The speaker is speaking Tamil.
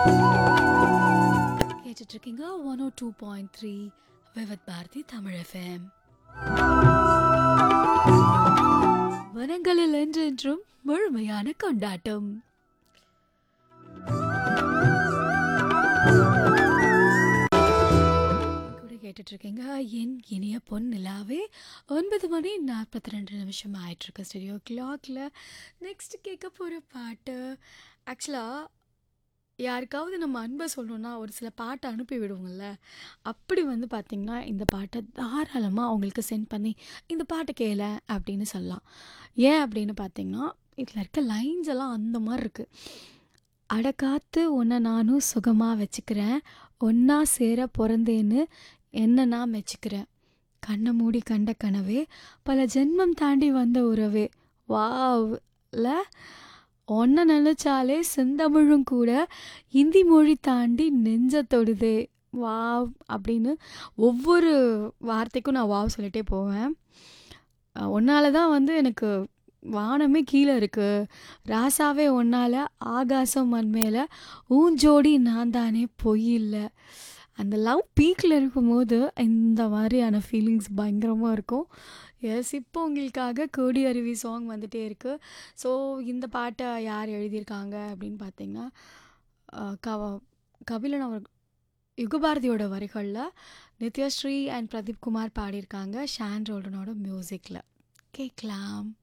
கேட்டுட்டு இருக்கீங்க one O two point three Vividh Bharati Tamil FM வனங்களில் என்றென்றும் முழுமையான கொண்டாட்டம் கூட கேட்டுட்டு இருக்கீங்க என் இனிய பொன் நிலாவே ஒன்பது மணி நாற்பத்தி ரெண்டு நிமிஷம் ஆயிட்டுருக்கு ஸ்டுடியோ கிளாக்ல நெக்ஸ்ட் கேட்க போகிற பாட்டு ஆக்சுவலாக யாருக்காவது நம்ம அன்பை சொல்லணும்னா ஒரு சில பாட்டை அனுப்பி விடுவோங்கள்ல அப்படி வந்து பார்த்திங்கன்னா இந்த பாட்டை தாராளமாக அவங்களுக்கு சென்ட் பண்ணி இந்த பாட்டை கேள அப்படின்னு சொல்லலாம் ஏன் அப்படின்னு பார்த்தீங்கன்னா இதில் இருக்க லைன்ஸ் எல்லாம் அந்த மாதிரி இருக்குது அடக்காத்து உன்னை நானும் சுகமாக வச்சுக்கிறேன் ஒன்றா சேர பிறந்தேன்னு என்ன நான் மெச்சுக்கிறேன் கண்ணை மூடி கண்ட கனவே பல ஜென்மம் தாண்டி வந்த உறவே வாவ்ல ஒன்றை நினச்சாலே செந்தமிழும் கூட இந்தி மொழி தாண்டி நெஞ்ச தொடுதே வாவ் அப்படின்னு ஒவ்வொரு வார்த்தைக்கும் நான் வாவ் சொல்லிட்டே போவேன் ஒன்னால தான் வந்து எனக்கு வானமே கீழே இருக்குது ராசாவே ஒன்னால் ஆகாசம் மண் மேலே ஊஞ்சோடி நான் தானே பொய் இல்லை அந்த லவ் பீக்கில் இருக்கும்போது இந்த மாதிரியான ஃபீலிங்ஸ் பயங்கரமாக இருக்கும் எஸ் இப்போ உங்களுக்காக கோடி அருவி சாங் வந்துட்டே இருக்குது ஸோ இந்த பாட்டை யார் எழுதியிருக்காங்க அப்படின்னு பார்த்தீங்கன்னா அஹ், கவ கபிலன் அவர் யுகபாரதியோட வரிகளில் நித்யஸ்ரீ அண்ட் பிரதீப் குமார் பாடியிருக்காங்க ஷான் ரோல்டனோட மியூசிக்கில் கேட்கலாம்